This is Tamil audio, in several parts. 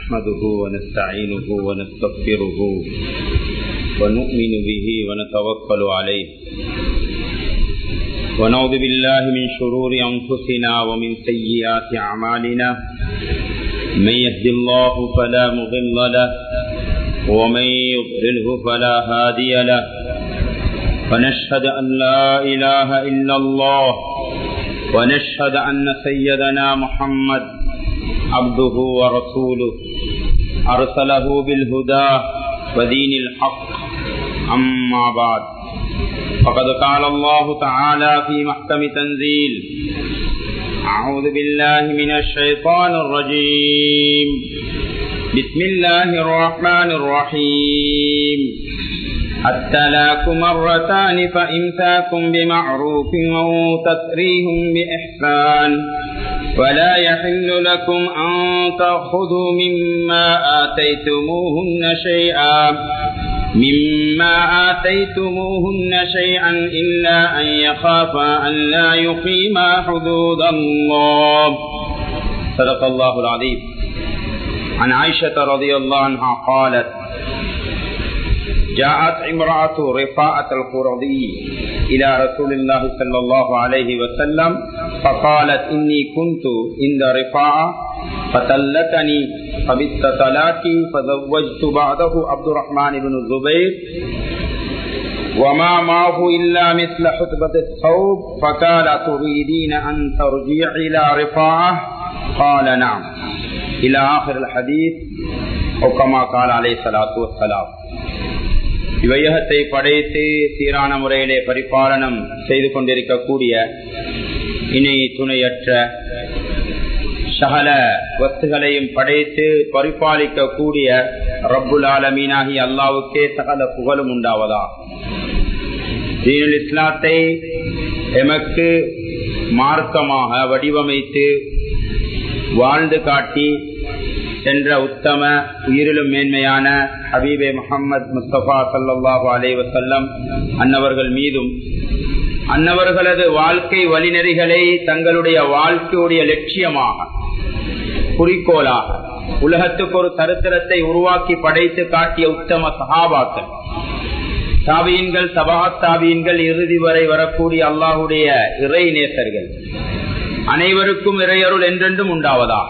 نحمده ونستعينه ونستغفره ونؤمن به ونتوكل عليه ونعوذ بالله من شرور أنفسنا ومن سيئات أعمالنا من يهد الله فلا مضل له ومن يضلله فلا هادي له ونشهد أن لا إله إلا الله ونشهد أن سيدنا محمد عبده ورسوله أرسله بالهدى ودين الحق أما بعد فقد قال الله تعالى في محكم تنزيل أعوذ بالله من الشيطان الرجيم بسم الله الرحمن الرحيم التلاك مرتان فإمساكم بمعروف أو تسريح بإحسان ولا يحل لكم أن تأخذوا مما آتيتموهن شيئا مما آتيتموهن شيئا إلا أن يخافا أن لا يقيما حدود الله صدق الله العظيم عن عائشة رضي الله عنها قالت جاءت امرأة رفاعة القرضي إلى رسول الله صلى الله عليه وسلم فقالت إني كنت عند رفاعة فتلتني فبت طلاقي فزوجت بعده عبد الرحمن بن الزبير وما معه إلا مثل حتبة الثوب فقال تريدين أن ترجع إلى رفاعة قال نعم إلى آخر الحديث أو كما قال عليه الصلاة والسلام இவையகத்தை படைத்து சீரான முறையிலே பரிபாலனம் செய்து கொண்டிருக்கக்கூடிய இணை துணையற்ற சகல வஸ்துகளையும் படைத்து பரிபாலிக்க கூடிய ரப்புல் ஆலமீனாகி அல்லாவுக்கே சகல புகழும் உண்டாவதா தீனுல் இஸ்லாத்தை எமக்கு மார்க்கமாக வடிவமைத்து வாழ்ந்து காட்டி சென்ற உத்தம உயிரிலும் மேன்மையான ஹபீபே முகமது முஸ்தபா சல்லாஹூ அலே வசல்லம் அன்னவர்கள் மீதும் அன்னவர்களது வாழ்க்கை வழிநெறிகளை தங்களுடைய வாழ்க்கையுடைய லட்சியமாக குறிக்கோளாக உலகத்துக்கு ஒரு சரித்திரத்தை உருவாக்கி படைத்து காட்டிய உத்தம சகாபாக்கள் தாபியன்கள் சபா தாபியன்கள் இறுதி வரை வரக்கூடிய அல்லாஹுடைய இறை நேசர்கள் அனைவருக்கும் இறையருள் என்றென்றும் உண்டாவதா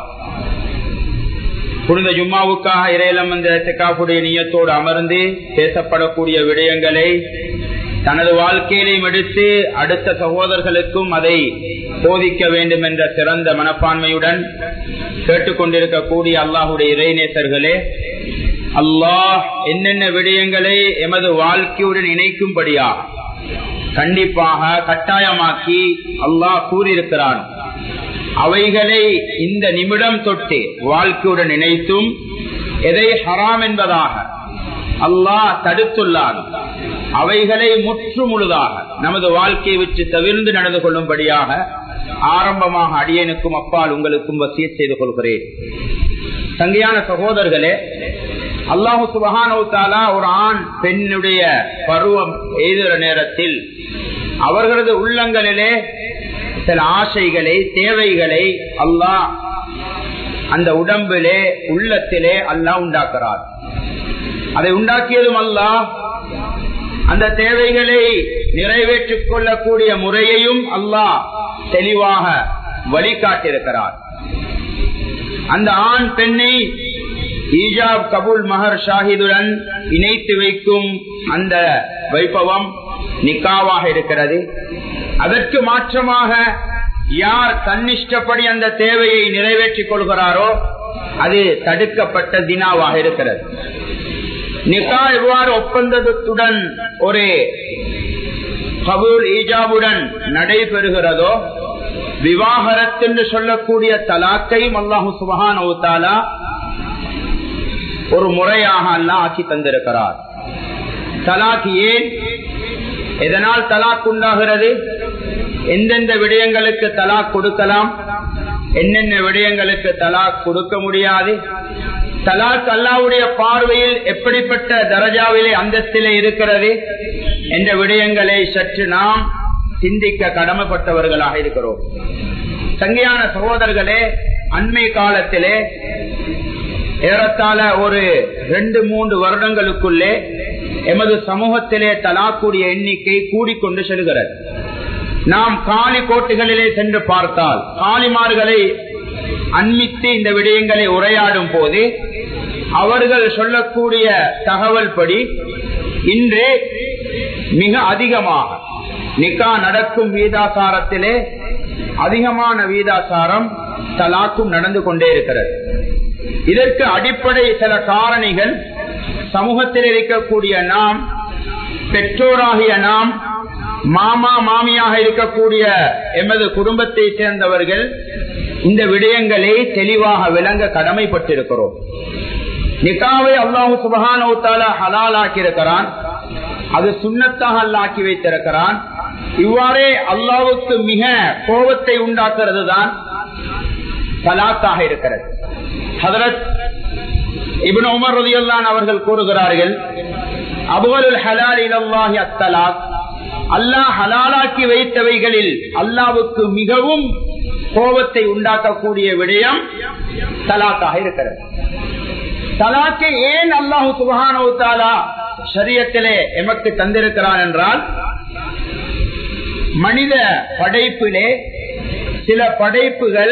புனித ஜும்மாவுக்காக இறையிலம் அந்த தெக்காப்புடைய நீயத்தோடு அமர்ந்து பேசப்படக்கூடிய விடயங்களை தனது வாழ்க்கையிலையும் எடுத்து அடுத்த சகோதரர்களுக்கும் அதை போதிக்க வேண்டும் என்ற சிறந்த மனப்பான்மையுடன் கேட்டுக்கொண்டிருக்கக்கூடிய அல்லாஹுடைய இறைநேசர்களே அல்லாஹ் என்னென்ன விடயங்களை எமது வாழ்க்கையுடன் இணைக்கும்படியா கண்டிப்பாக கட்டாயமாக்கி அல்லாஹ் கூறியிருக்கிறான் அவைகளை இந்த நிமிடம் தொட்டு வாழ்க்கையுடன் இணைத்தும் எதை ஹராம் என்பதாக அல்லாஹ் தடுத்துள்ளான் அவைகளை முற்று முழுதாக நமது வாழ்க்கையை விட்டு தவிர்ந்து நடந்து கொள்ளும்படியாக ஆரம்பமாக அடியனுக்கும் அப்பால் உங்களுக்கும் வசிய செய்து கொள்கிறேன் தங்கையான சகோதரர்களே அல்லாஹு சுபகானவுத்தாலா ஒரு ஆண் பெண்ணுடைய பருவம் எய்துற நேரத்தில் அவர்களது உள்ளங்களிலே சில ஆசைகளை தேவைகளை அல்லாஹ் அந்த உடம்பிலே உள்ளத்திலே அல்லாஹ் உண்டாக்குறார் அதை உண்டாக்கியதும் அல்லாஹ் அந்த தேவைகளை நிறைவேற்றிக் கொள்ளக்கூடிய முறையையும் அல்லாஹ் தெளிவாக வழிகாட்டியிருக்கிறார் அந்த ஆண் பெண்ணை ஈஜாப் கபூல் மஹர் ஷாஹிதுடன் இணைத்து வைக்கும் அந்த வைபவம் நிக்காவாக இருக்கிறது அதற்கு மாற்றமாக யார் தன்னிஷ்டப்படி அந்த தேவையை நிறைவேற்றிக் கொள்கிறாரோ அது தடுக்கப்பட்ட தினாவாக இருக்கிறது நிக்கா எவ்வாறு ஒப்பந்தத்துடன் ஒரு கபூல் ஈஜாபுடன் நடைபெறுகிறதோ விவாகரத்து என்று சொல்லக்கூடிய தலாக்கையும் அல்லாஹு சுபஹான் ஒரு முறையாக அல்லாஹ் ஆக்கி தந்திருக்கிறார் தலாக் ஏன் எதனால் தலாக் உண்டாகிறது எந்தெந்த விடயங்களுக்கு தலாக் கொடுக்கலாம் என்னென்ன விடயங்களுக்கு தலாக் கொடுக்க முடியாது தலாக் அல்லாவுடைய பார்வையில் எப்படிப்பட்ட தரஜாவிலே அந்தஸ்திலே இருக்கிறது என்ற விடயங்களை சற்று நாம் சிந்திக்க கடமைப்பட்டவர்களாக இருக்கிறோம் சங்கையான சகோதரர்களே அண்மை காலத்திலே ஏறத்தாழ ஒரு ரெண்டு மூன்று வருடங்களுக்குள்ளே எமது சமூகத்திலே தலாக்கூடிய எண்ணிக்கை கூடிக்கொண்டு செல்கிறது நாம் காலி கோட்டுகளிலே சென்று பார்த்தால் காலிமார்களை அன்மித்து இந்த விடயங்களை உரையாடும் போது அவர்கள் சொல்லக்கூடிய தகவல் படி இன்று மிக அதிகமாக நிக்கா நடக்கும் வீதாசாரத்திலே அதிகமான வீதாசாரம் தலாக்கும் நடந்து கொண்டே இருக்கிறது இதற்கு அடிப்படை சில காரணிகள் சமூகத்தில் இருக்கக்கூடிய நாம் பெற்றோராகிய நாம் மாமா மாமியாக இருக்கக்கூடிய எமது குடும்பத்தை சேர்ந்தவர்கள் இந்த விடயங்களை தெளிவாக விளங்க கடமைப்பட்டிருக்கிறோம் நிக்காவை அல்லாஹு சுபகான ஹலாலாக்கி இருக்கிறான் அது சுண்ணத்தாக அல்லாக்கி வைத்திருக்கிறான் இவ்வாறே அல்லாவுக்கு மிக கோபத்தை உண்டாக்குறது தான் தலாத்தாக இருக்கிறது ஹதரத் இபின் உமர் ரதியுல்லான் அவர்கள் கூறுகிறார்கள் அபுவலுல் ஹலால் இலல்லாஹி அத்தலாக் அல்லாஹ் ஹலாலாக்கி வைத்தவைகளில் அல்லாவுக்கு மிகவும் கோபத்தை உண்டாக்கக்கூடிய விடயம் தலாக்காக இருக்கிறது தலாக்கை ஏன் அல்லாஹு சுபகானோத்தாலா சரியத்திலே எமக்கு தந்திருக்கிறான் என்றால் மனித படைப்பிலே சில படைப்புகள்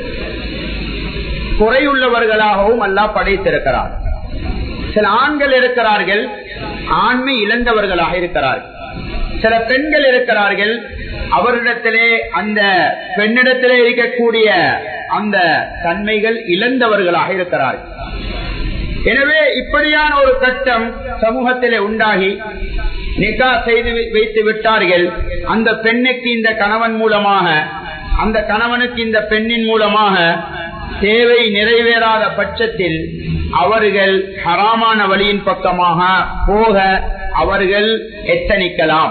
குறையுள்ளவர்களாகவும் அல்லாஹ் படைத்திருக்கிறார் சில ஆண்கள் இருக்கிறார்கள் ஆண்மை இழந்தவர்களாக இருக்கிறார்கள் சில பெண்கள் இருக்கிறார்கள் அவரிடத்திலே அந்த பெண்ணிடத்திலே இருக்கக்கூடிய அந்த தன்மைகள் இழந்தவர்களாக இருக்கிறார்கள் எனவே இப்படியான ஒரு கட்டம் சமூகத்திலே உண்டாகி நிகா செய்து வைத்து விட்டார்கள் அந்த பெண்ணுக்கு இந்த கணவன் மூலமாக அந்த கணவனுக்கு இந்த பெண்ணின் மூலமாக தேவை நிறைவேறாத பட்சத்தில் அவர்கள் ஹராமான வழியின் பக்கமாக போக அவர்கள் எத்தனிக்கலாம்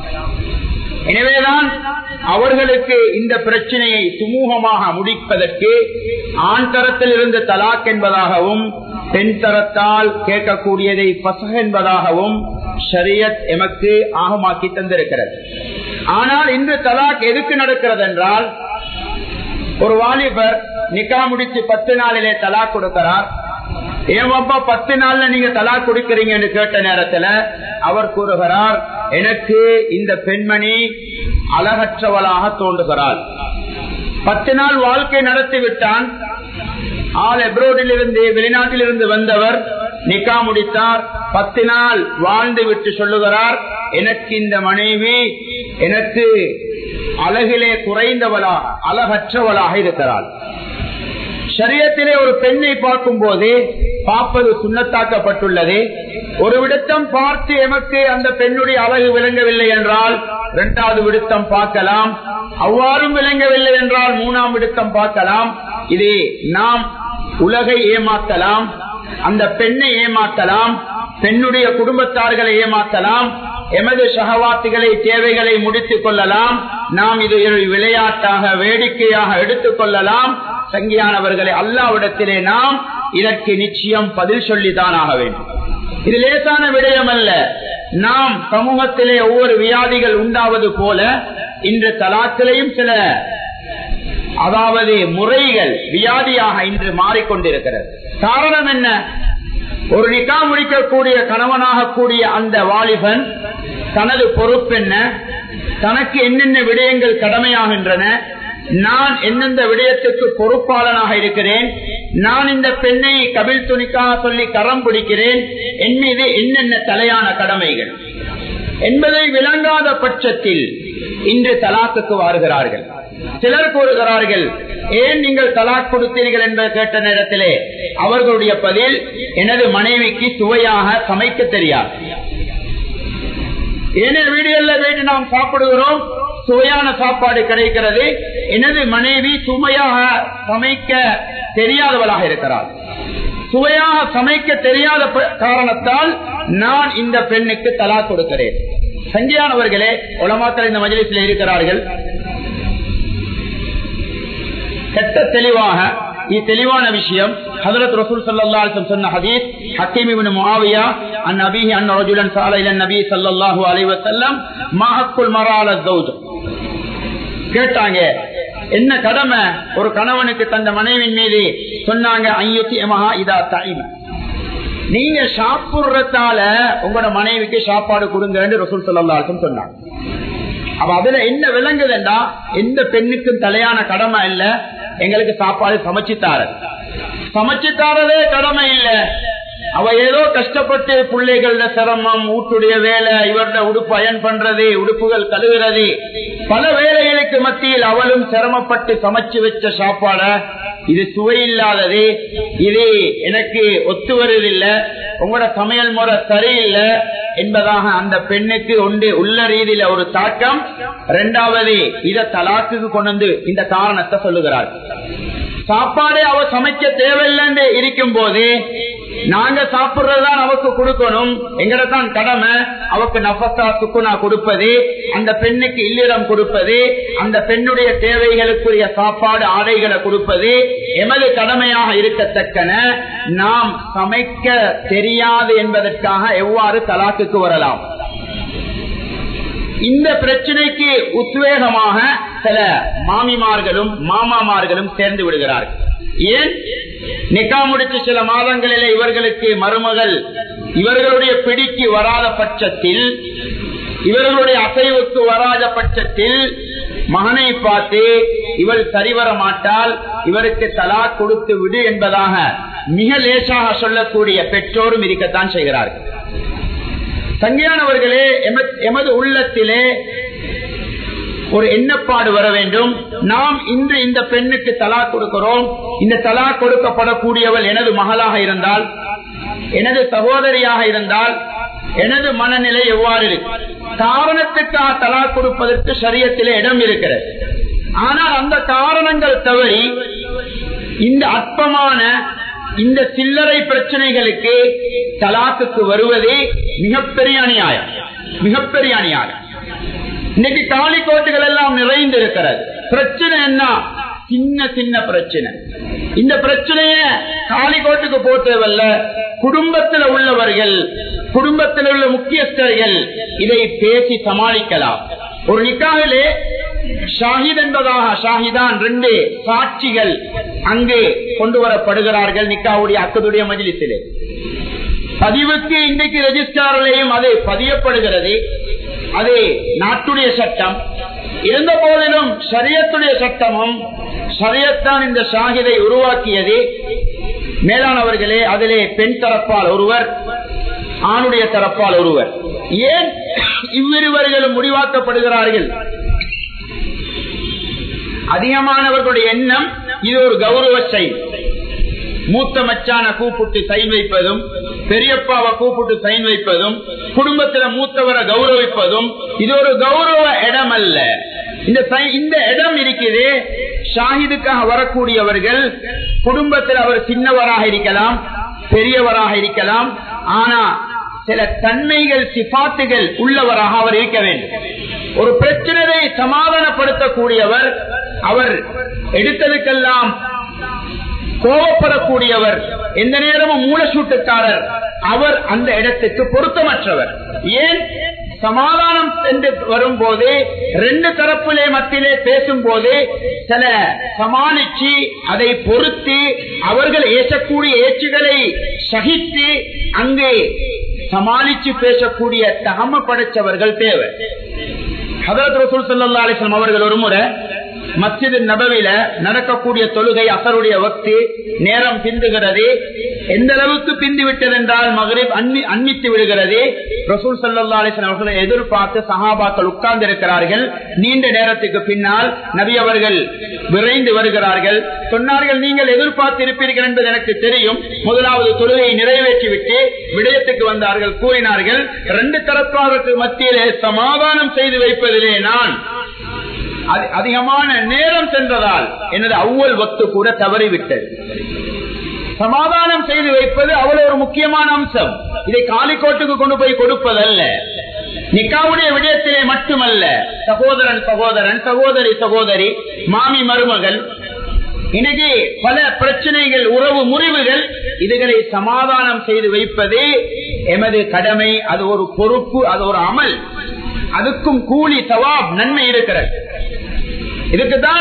எனவேதான் அவர்களுக்கு இந்த பிரச்சனையை சுமூகமாக முடிப்பதற்கு ஆண் தரத்தில் இருந்து தலாக் என்பதாகவும் பெண் தரத்தால் கேட்கக்கூடியதை பசக என்பதாகவும் ஷரியத் எமக்கு ஆகமாக்கி தந்திருக்கிறது ஆனால் இன்று தலாக் எதுக்கு நடக்கிறது என்றால் ஒரு வாலிபர் நிக்கா முடிச்சு பத்து நாளிலே தலாக் கொடுக்கிறார் ஏவாப்பா பத்து நாள்ல நீங்க தலா கொடுக்கிறீங்கன்னு கேட்ட நேரத்துல அவர் கூறுகிறார் எனக்கு இந்த பெண்மணி அழகற்றவளாக தோன்றுகிறாள் பத்து நாள் வாழ்க்கை நடத்தி விட்டான் ஆள் எப்ரோடில் இருந்து வெளிநாட்டில் இருந்து வந்தவர் நிக்கா முடித்தார் பத்து நாள் வாழ்ந்து விட்டு சொல்லுகிறார் எனக்கு இந்த மனைவி எனக்கு அழகிலே குறைந்தவளாக அழகற்றவளாக இருக்கிறாள் சரியத்திலே ஒரு பெண்ணை பார்க்கும் போது பார்ப்பது சுண்ணத்தாக்கப்பட்டுள்ளது ஒரு விடத்தம் பார்த்து எமக்கு அந்த பெண்ணுடைய அழகு விளங்கவில்லை என்றால் இரண்டாவது விடுத்தம் பார்க்கலாம் அவ்வாறும் விளங்கவில்லை என்றால் மூணாம் விடுத்தம் பார்க்கலாம் இது நாம் உலகை ஏமாத்தலாம் அந்த பெண்ணை ஏமாத்தலாம் பெண்ணுடைய குடும்பத்தார்களை ஏமாத்தலாம் எமது சகவாத்திகளை தேவைகளை முடித்துக் கொள்ளலாம் நாம் இது ஒரு விளையாட்டாக வேடிக்கையாக எடுத்துக் கொள்ளலாம் சங்கியானவர்களை அல்லாவிடத்திலே நாம் இதற்கு நிச்சயம் பதில் சொல்லித்தான் ஆக வேண்டும் இது லேசான விடயம் அல்ல நாம் சமூகத்திலே ஒவ்வொரு வியாதிகள் உண்டாவது போல இன்று தலாத்திலையும் சில அதாவது முறைகள் வியாதியாக இன்று மாறிக்கொண்டிருக்கிறது காரணம் என்ன ஒரு நிக்கா முடிக்கக்கூடிய கணவனாக கூடிய அந்த வாலிபன் தனது பொறுப்பென்ன தனக்கு என்னென்ன விடயங்கள் கடமையாகின்றன நான் எந்தெந்த விடயத்துக்கு பொறுப்பாளனாக இருக்கிறேன் நான் இந்த பெண்ணை கபில் துணிக்காக சொல்லி கரம் பிடிக்கிறேன் என் மீது என்னென்ன தலையான கடமைகள் என்பதை விளங்காத பட்சத்தில் இன்று தலாக்குக்கு வருகிறார்கள் சிலர் கூறுகிறார்கள் ஏன் நீங்கள் தலாக் கொடுத்தீர்கள் என்று கேட்ட நேரத்திலே அவர்களுடைய பதில் எனது மனைவிக்கு சுவையாக சமைக்க தெரியாது ஏனைய வீடுகள்ல வீட்டு நாம் சாப்பிடுகிறோம் சுவையான சாப்பாடு கிடைக்கிறது எனது மனைவி சுமையாக சமைக்க தெரியாதவளாக இருக்கிறாள் சுவையாக சமைக்க தெரியாத காரணத்தால் நான் இந்த பெண்ணுக்கு தலா கொடுக்கிறேன் சங்கியானவர்களே உலமாக்கள் இந்த மஜலிசில் இருக்கிறார்கள் கெட்ட தெளிவாக இது தெளிவான விஷயம் ஹதரத் ரசூல் ஸல்லல்லாஹு அலைஹி வஸல்லம் சொன்ன ஹதீஸ் ஹக்கீம் இப்னு முஆவியா அன் நபிஹி அன் ரஜுலன் ஸால இல நபி ஸல்லல்லாஹு அலைஹி வஸல்லம் மா ஹக்குல் மரா அல ஸௌஜ் கேட்டாங்க என்ன கடமை ஒரு கணவனுக்கு தந்த மனைவின் மீது சொன்னாங்க ஐயத்தி மகா இதா தாய்மை நீங்க சாப்பிடுறதால உங்களோட மனைவிக்கு சாப்பாடு கொடுங்கன்னு ரசூல் சல்லாக்கும் சொன்னாங்க அப்ப அதுல என்ன விளங்குதுண்டா எந்த பெண்ணுக்கும் தலையான கடமை இல்ல எங்களுக்கு சாப்பாடு சமைச்சு தாரது சமைச்சு தாரதே கடமை இல்ல அவ ஏதோ கஷ்டப்பட்டு பிள்ளைகள சிரமம் வீட்டுடைய வேலை இவரோட உடுப்பு அயன் பண்றது உடுப்புகள் கழுவுறது பல வேலைகளுக்கு மத்தியில் அவளும் சிரமப்பட்டு சமைச்சு வச்ச சாப்பாட இது சுவையில்லாதது இது எனக்கு ஒத்து வருவதில்லை உங்களோட சமையல் முறை சரியில்லை என்பதாக அந்த பெண்ணுக்கு ஒன்று உள்ள ரீதியில ஒரு தாக்கம் இரண்டாவது இத தலாக்குக்கு கொண்டு வந்து இந்த காரணத்தை சொல்லுகிறார் சாப்பாடு அவ சமைக்க தேவையில்லைன்னு இருக்கும் போது நாங்க சாப்பிடுறதுதான் அவக்கு கொடுக்கணும் எங்கடத்தான் கடமை அவக்கு நபத்தா சுக்குனா கொடுப்பது அந்த பெண்ணுக்கு இல்லிடம் கொடுப்பது அந்த பெண்ணுடைய தேவைகளுக்குரிய சாப்பாடு ஆடைகளை கொடுப்பது எமது கடமையாக இருக்கத்தக்கன நாம் சமைக்க தெரியாது என்பதற்காக எவ்வாறு தலாக்குக்கு வரலாம் இந்த பிரச்சனைக்கு உத்வேகமாக சில மாமிமார்களும் மாமாமார்களும் சேர்ந்து விடுகிறார்கள் ஏன் நிக்கா முடிச்சு சில மாதங்களிலே இவர்களுக்கு மருமகள் இவர்களுடைய பிடிக்கு வராத பட்சத்தில் இவர்களுடைய அசைவுக்கு வராத பட்சத்தில் மகனை பார்த்து இவள் சரிவர மாட்டால் இவருக்கு தலா கொடுத்து விடு என்பதாக மிக லேசாக சொல்லக்கூடிய பெற்றோரும் இருக்கத்தான் செய்கிறார்கள் சங்கியானவர்களே எமது உள்ளத்திலே ஒரு எண்ணப்பாடு வர வேண்டும் நாம் இன்று இந்த பெண்ணுக்கு தலா கொடுக்கிறோம் இந்த தலா கொடுக்கப்படக்கூடியவள் எனது மகளாக இருந்தால் எனது சகோதரியாக இருந்தால் எனது மனநிலை எவ்வாறு இருக்கு காரணத்துக்காக தலா கொடுப்பதற்கு சரியத்திலே இடம் இருக்கிறது ஆனால் அந்த காரணங்கள் தவறி இந்த அற்பமான இந்த சில்லறை பிரச்சனைகளுக்கு தலாக்குக்கு வருவதே மிகப்பெரிய அநியாயம் மிகப்பெரிய அநியாயம் இன்னைக்கு காலிக்கோட்டுகள் எல்லாம் நிறைந்து இருக்கிறது பிரச்சனை என்ன சின்ன சின்ன பிரச்சனை இந்த பிரச்சனைய காலிக்கோட்டுக்கு போட்டவல்ல குடும்பத்தில் உள்ளவர்கள் குடும்பத்தில் உள்ள முக்கியஸ்தர்கள் இதை பேசி சமாளிக்கலாம் ஒரு நிக்காவிலே ஷாஹித் என்பதாக ஷாஹிதான் ரெண்டு சாட்சிகள் அங்கே கொண்டு வரப்படுகிறார்கள் நிக்காவுடைய அக்கதுடைய மஜிலிசிலே பதிவுக்கு இன்றைக்கு ரெஜிஸ்டாரிலேயும் அது பதியப்படுகிறது அது நாட்டுடைய சட்டம் இருந்த போதிலும் சரியத்துடைய சட்டமும் சரியத்தான் இந்த ஷாகிதை உருவாக்கியது மேலானவர்களே அதிலே பெண் தரப்பால் ஒருவர் ஆணுடைய தரப்பால் ஒருவர் ஏன் இவ்விருவர்களும் முடிவாக்கப்படுகிறார்கள் அதிகமானவர்களுடைய எண்ணம் இது ஒரு கௌரவ செயல் மூத்த மச்சான கூப்பிட்டு சைன் வைப்பதும் பெரியப்பாவை கூப்பிட்டு சைன் வைப்பதும் குடும்பத்துல மூத்தவரை கௌரவிப்பதும் இது ஒரு கௌரவ இடம் அல்ல இந்த இந்த இடம் இருக்குது ஷாஹிதுக்காக வரக்கூடியவர்கள் குடும்பத்தில் அவர் சின்னவராக இருக்கலாம் பெரியவராக இருக்கலாம் ஆனா சில தன்மைகள் சிபாத்துகள் உள்ளவராக அவர் இருக்க வேண்டும் ஒரு பிரச்சனையை சமாதானப்படுத்தக்கூடியவர் அவர் எடுத்ததுக்கெல்லாம் கோபப்படக்கூடியவர் எந்த நேரமும் மூலசூட்டுக்காரர் அவர் அந்த இடத்துக்கு பொருத்தமற்றவர் ஏன் சமாதானம் என்று வரும்போது ரெண்டு தரப்பிலே மத்தியிலே பேசும் போது சில சமாளிச்சு அதை பொருத்தி அவர்கள் ஏற்றக்கூடிய ஏச்சுகளை சகித்து அங்கே சமாளிச்சு பேசக்கூடிய தகம படைச்சவர்கள் தேவை ஹதரத் ரசூல் சல்லா அலிஸ்லாம் அவர்கள் ஒரு முறை மஸ்ஜிது நபவில நடக்கக்கூடிய தொழுகை அசருடைய வக்து நேரம் பிந்துகிறது எந்த அளவுக்கு பிந்து விட்டது என்றால் மகரீப் அன்மித்து விடுகிறது ரசூல் சல்லா அலிஸ்லாம் அவர்களை எதிர்பார்த்து சஹாபாக்கள் உட்கார்ந்து இருக்கிறார்கள் நீண்ட நேரத்துக்கு பின்னால் நபி அவர்கள் விரைந்து வருகிறார்கள் சொன்னார்கள் நீங்கள் எதிர்பார்த்து இருப்பீர்கள் என்பது எனக்கு தெரியும் முதலாவது தொழுகையை நிறைவேற்றிவிட்டு விடயத்துக்கு வந்தார்கள் கூறினார்கள் ரெண்டு தரப்பாருக்கு மத்தியிலே சமாதானம் செய்து வைப்பதிலே நான் அதிகமான நேரம் சென்றதால் எனது அவ்வள் வக்து கூட தவறிவிட்டது சமாதானம் செய்து வைப்பது அவ்வளவு ஒரு முக்கியமான அம்சம் இதை காலிக்கோட்டுக்கு கொண்டு போய் கொடுப்பதல்ல நிக்காவுடைய விடயத்திலே மட்டுமல்ல சகோதரன் சகோதரன் சகோதரி சகோதரி மாமி மருமகள் இன்னைக்கு பல பிரச்சனைகள் உறவு முறிவுகள் இதுகளை சமாதானம் செய்து வைப்பதே எமது கடமை அது ஒரு பொறுப்பு அது ஒரு அமல் அதுக்கும் கூலி சவாப் நன்மை இருக்கிறது இதுக்குதான்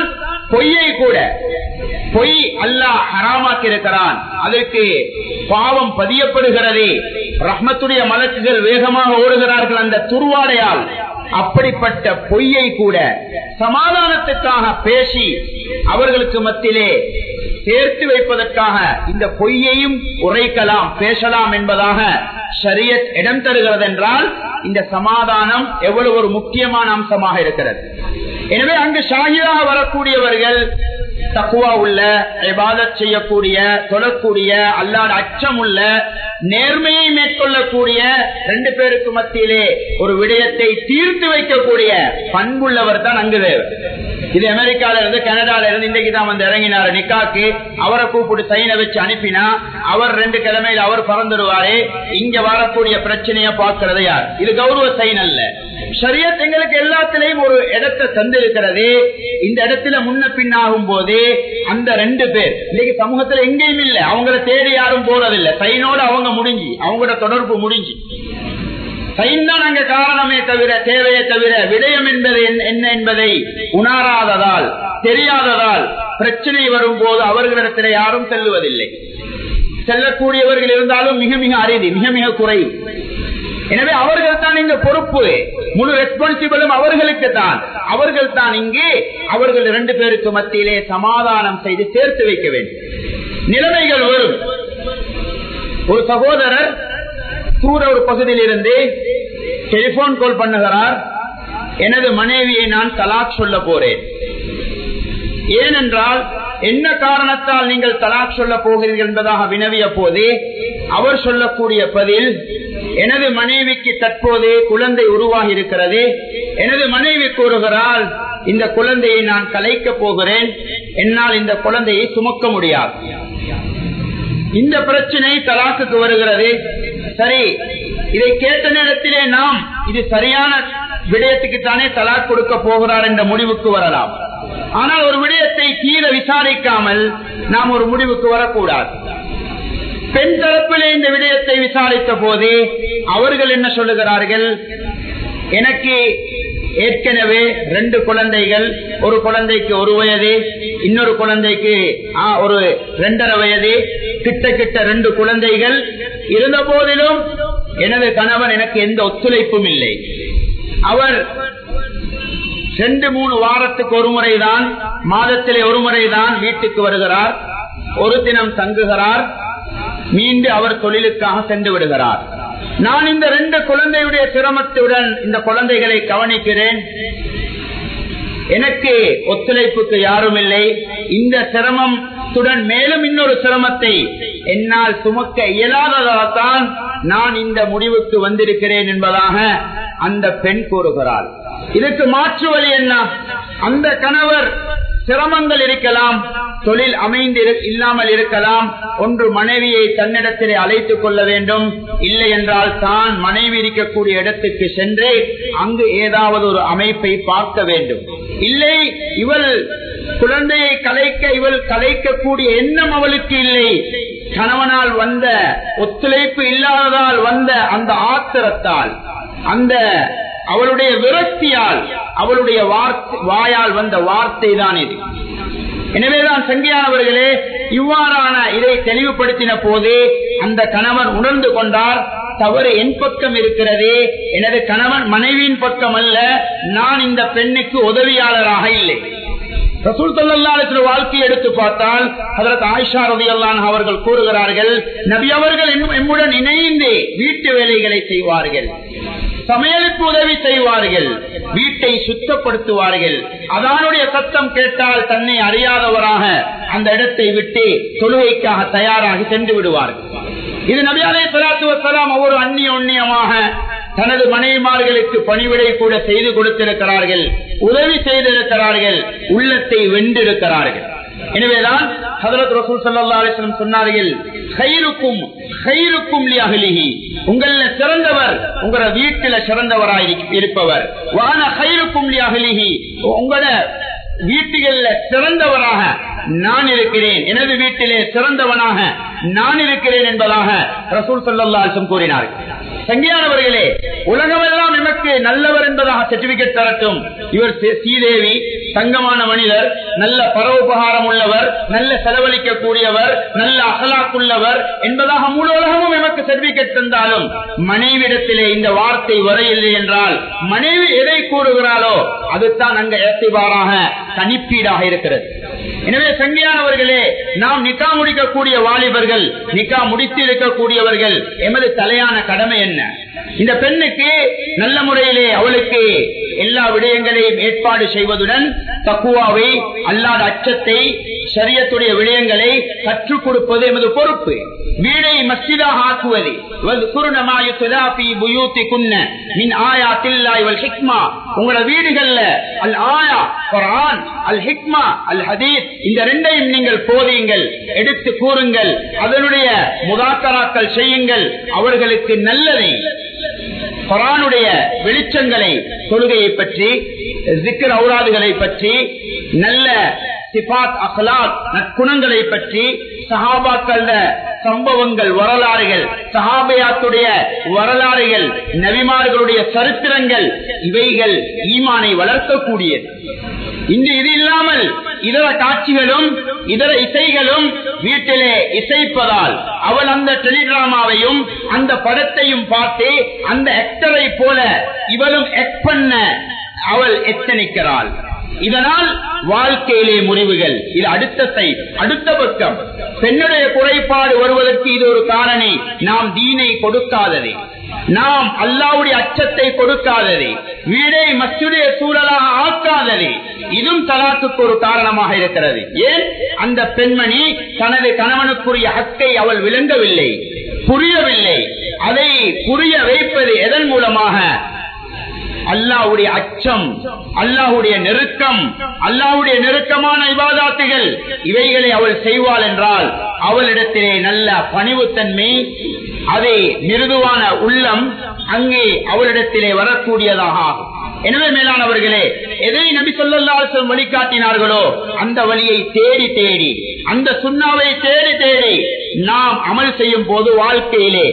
பொய்யை கூட பொய் அல்லாஹ் ஹராமாக்கி இருக்கிறான் அதற்கு பாவம் பதியப்படுகிறது ரஹ்மத்துடைய மலக்குகள் வேகமாக ஓடுகிறார்கள் அந்த துருவாடையால் அப்படிப்பட்ட பொய்யை கூட சமாதானத்துக்காக பேசி அவர்களுக்கு மத்தியிலே சேர்த்து வைப்பதற்காக இந்த பொய்யையும் உரைக்கலாம் பேசலாம் என்பதாக ஷரியத் இடம் தருகிறது என்றால் இந்த சமாதானம் எவ்வளவு ஒரு முக்கியமான அம்சமாக இருக்கிறது எனவே அங்கு ஷாகிதாக வரக்கூடியவர்கள் தக்குவா உள்ள இபாதத் செய்யக்கூடிய தொழக்கூடிய அல்லாத அச்சம் உள்ள நேர்மையை மேற்கொள்ளக்கூடிய ரெண்டு பேருக்கு மத்தியிலே ஒரு விடயத்தை தீர்த்து வைக்கக்கூடிய பண்புள்ளவர் தான் அங்கு தேவை இது அமெரிக்கால இருந்து கனடால இருந்து இன்றைக்கு தான் வந்து இறங்கினாரு நிக்காக்கு அவரை கூப்பிட்டு சைனை வச்சு அனுப்பினா அவர் ரெண்டு கிழமையில அவர் பறந்துடுவாரு இங்க வரக்கூடிய பிரச்சனைய பார்க்கறது யார் இது கௌரவ சைன் அல்ல ஷரியத் எங்களுக்கு எல்லாத்திலையும் ஒரு இடத்தை தந்திருக்கிறது இந்த இடத்துல முன்ன பின்னாகும் போது அந்த ரெண்டு பேர் இன்னைக்கு சமூகத்துல எங்கேயும் இல்ல அவங்கள தேடி யாரும் போறதில்லை சைனோட அவங்க முடிஞ்சு அவங்களோட தொடர்பு முடிஞ்சு சைன் தான் அங்க காரணமே தவிர தேவையே தவிர விடயம் என்பது என்ன என்பதை உணராததால் தெரியாததால் பிரச்சனை வரும்போது அவர்களிடத்தில் யாரும் செல்லுவதில்லை செல்லக்கூடியவர்கள் இருந்தாலும் மிக மிக அரிதி மிக மிக குறைவு எனவே அவர்கள் தான் இங்க பொறுப்பு முழு ரெஸ்பான்சிபிளும் அவர்களுக்கு தான் அவர்கள் தான் இங்கே அவர்கள் இரண்டு பேருக்கு மத்தியிலே சமாதானம் செய்து சேர்த்து வைக்க வேண்டும் நிலைமைகள் வரும் ஒரு சகோதரர் தூர ஒரு பகுதியில் இருந்து டெலிபோன் கால் பண்ணுகிறார் எனது மனைவியை நான் தலாக் சொல்ல போறேன் ஏனென்றால் என்ன காரணத்தால் நீங்கள் தலாக் சொல்ல போகிறீர்கள் என்பதாக வினவிய போது அவர் சொல்லக்கூடிய பதில் எனது மனைவிக்கு தற்போது குழந்தை உருவாகி இருக்கிறது எனது மனைவி கூறுகிறால் இந்த குழந்தையை நான் கலைக்க போகிறேன் என்னால் இந்த குழந்தையை சுமக்க முடியாது இந்த பிரச்சனை தலாக்குக்கு வருகிறது சரி இதை கேட்ட நேரத்திலே நாம் இது சரியான விடயத்துக்கு தானே தலாக் கொடுக்க போகிறார் என்ற முடிவுக்கு வரலாம் ஆனால் ஒரு விடயத்தை கீழே விசாரிக்காமல் நாம் ஒரு முடிவுக்கு வரக்கூடாது பெண் தரப்பிலே இந்த விடயத்தை விசாரித்த போது அவர்கள் என்ன சொல்லுகிறார்கள் எனக்கு ஏற்கனவே ரெண்டு குழந்தைகள் ஒரு குழந்தைக்கு ஒரு வயது இன்னொரு குழந்தைக்கு ஒரு ரெண்டரை வயது கிட்ட கிட்ட ரெண்டு குழந்தைகள் இருந்த போதிலும் எனது கணவன் எனக்கு எந்த ஒத்துழைப்பும் இல்லை அவர் ரெண்டு மூணு வாரத்துக்கு ஒரு முறைதான் மாதத்திலே ஒரு முறைதான் வீட்டுக்கு வருகிறார் ஒரு தினம் தங்குகிறார் மீண்டும் அவர் தொழிலுக்காக சென்று விடுகிறார் நான் இந்த ரெண்டு குழந்தையுடைய சிரமத்துடன் இந்த குழந்தைகளை கவனிக்கிறேன் எனக்கு ஒத்துழைப்புக்கு யாரும் இல்லை இந்த சிரமத்துடன் மேலும் இன்னொரு சிரமத்தை என்னால் சுமக்க இயலாததால் தான் நான் இந்த முடிவுக்கு வந்திருக்கிறேன் என்பதாக அந்த பெண் கூறுகிறாள் இதுக்கு மாற்று வழி என்ன அந்த கணவர் சிரமங்கள் இருக்கலாம் தொழில் அமைந்து இல்லாமல் இருக்கலாம் ஒன்று மனைவியை தன்னிடத்திலே அழைத்துக் கொள்ள வேண்டும் இல்லை என்றால் தான் மனைவி இருக்கக்கூடிய இடத்துக்கு சென்று அங்கு ஏதாவது ஒரு அமைப்பை பார்க்க வேண்டும் இல்லை இவள் குழந்தையை கலைக்க இவள் கலைக்கக்கூடிய எண்ணம் அவளுக்கு இல்லை கணவனால் வந்த ஒத்துழைப்பு இல்லாததால் வந்த அந்த ஆத்திரத்தால் அந்த அவளுடைய விரக்தியால் அவளுடைய வாயால் வந்த வார்த்தை தான் இது எனவேதான் சங்கியானவர்களே இவ்வாறான இதை தெளிவுபடுத்தின போது அந்த கணவன் உணர்ந்து கொண்டார் தவறு என் பக்கம் இருக்கிறதே எனது கணவன் மனைவியின் பக்கம் அல்ல நான் இந்த பெண்ணுக்கு உதவியாளராக இல்லை ரசூல் தல்லாத்துல வாழ்க்கையை எடுத்து பார்த்தால் அதற்கு ஆயிஷா ரவி அல்லான் அவர்கள் கூறுகிறார்கள் நபி அவர்கள் எம்முடன் இணைந்து வீட்டு வேலைகளை செய்வார்கள் சமையலுக்கு உதவி செய்வார்கள் வீட்டை சுத்தப்படுத்துவார்கள் அதானுடைய சத்தம் கேட்டால் தன்னை அறியாதவராக அந்த இடத்தை விட்டு தொழுகைக்காக தயாராகி சென்று விடுவார்கள் இது நபியாலே சலாத்து வசலாம் ஒவ்வொரு அந்நிய உண்ணியமாக தனது மனைவிமார்களுக்கு பணிவிடை கூட செய்து கொடுத்திருக்கிறார்கள் உதவி செய்திருக்கிறார்கள் உள்ளத்தை வென்றிருக்கிறார்கள் எனவேதான் ஹதரத் ரசூல் சல்லா அலிஸ்லம் சொன்னார்கள் ஹைருக்கும் ஹைருக்கும் அகலிஹி உங்கள சிறந்தவர் உங்கள வீட்டில சிறந்தவராய் இருப்பவர் வான ஹைருக்கும் அகலிஹி உங்களோட வீட்டுகள்ல சிறந்தவராக நான் இருக்கிறேன் எனது வீட்டிலே சிறந்தவனாக நான் இருக்கிறேன் என்பதாக ரசூல் சல்லாசம் கூறினார் சங்கியானவர்களே உலகமெல்லாம் எமக்கு நல்லவர் என்பதாக சர்டிபிகேட் தரட்டும் இவர் சீதேவி தங்கமான மனிதர் நல்ல பரோபகாரம் உள்ளவர் நல்ல செலவழிக்க கூடியவர் நல்ல அகலாக்குள்ளவர் என்பதாக முழு உலகமும் எமக்கு சர்டிபிகேட் தந்தாலும் மனைவிடத்திலே இந்த வார்த்தை வரையில்லை என்றால் மனைவி எதை கூறுகிறாளோ அதுதான் அங்க ஏத்திவாராக கணிப்பீடாக இருக்கிறது எனவே சங்கியானவர்களே நாம் நிக்கா முடிக்கக்கூடிய வாலிபர்கள் நிக்கா முடித்து இருக்கக்கூடியவர்கள் எமது தலையான கடமை என்ன இந்த பெண்ணுக்கு நல்ல முறையிலே அவளுக்கு எல்லா விடயங்களையும் ஏற்பாடு செய்வதுடன் தக்குவாவை அல்லாத அச்சத்தை சரியத்துடைய விடயங்களை கற்றுக் கொடுப்பது எமது பொறுப்பு வீடை மஸ்ஜிதாக ஆக்குவது உங்களோட வீடுகள்ல அல் ஆயா குரான் அல் ஹிக்மா அல் ஹதீஸ் இந்த ரெண்டையும் நீங்கள் போதியுங்கள் எடுத்து கூறுங்கள் அதனுடைய முதாக்கராக்கள் செய்யுங்கள் அவர்களுக்கு நல்லதை குரானுடைய வெளிச்சங்களை தொழுகையை பற்றி ஜிக்கர் அவுராதுகளை பற்றி நல்ல சிபாத் அகலாத் நற்குணங்களை பற்றி சஹாபாக்கள சம்பவங்கள் வரலாறுகள் சஹாபயாத்துடைய வரலாறுகள் நபிமார்களுடைய சரித்திரங்கள் இவைகள் ஈமானை வளர்க்கக்கூடியது இன்று இது இல்லாமல் இதர காட்சிகளும் இதர இசைகளும் வீட்டிலே இசைப்பதால் அவள் அந்த டெலிடிராமாவையும் அந்த படத்தையும் பார்த்து அந்த ஆக்டரை போல இவளும் எக் பண்ண அவள் எத்தனிக்கிறாள் இதனால் வாழ்க்கையிலே முறிவுகள் இது அடுத்த சைட் அடுத்த பக்கம் பெண்ணுடைய குறைபாடு வருவதற்கு இது ஒரு காரணி நாம் தீனை கொடுக்காதது நாம் அல்லாவுடைய அச்சத்தை கொடுக்காதது வீடை மச்சுடைய சூழலாக ஆக்காதது இதுவும் தலாத்துக்கு ஒரு காரணமாக இருக்கிறது ஏன் அந்த பெண்மணி தனது கணவனுக்குரிய ஹக்கை அவள் விளங்கவில்லை புரியவில்லை அதை புரிய வைப்பது எதன் மூலமாக அல்லாவுடைய அச்சம் அல்லாஹுடைய நெருக்கம் அல்லாஹுடைய நெருக்கமான இவாதாத்துகள் இவைகளை அவள் செய்வாள் என்றால் அவளிடத்திலே நல்ல பணிவுத்தன்மை அதை மிருதுவான உள்ளம் அங்கே அவளிடத்திலே வரக்கூடியதாக ஆகும் எனவே மேலானவர்களே எதை நபி சொல்லல்லாசம் வழிகாட்டினார்களோ அந்த வழியை தேடி தேடி அந்த சுண்ணாவை தேடி தேடி நாம் அமல் செய்யும் போது வாழ்க்கையிலே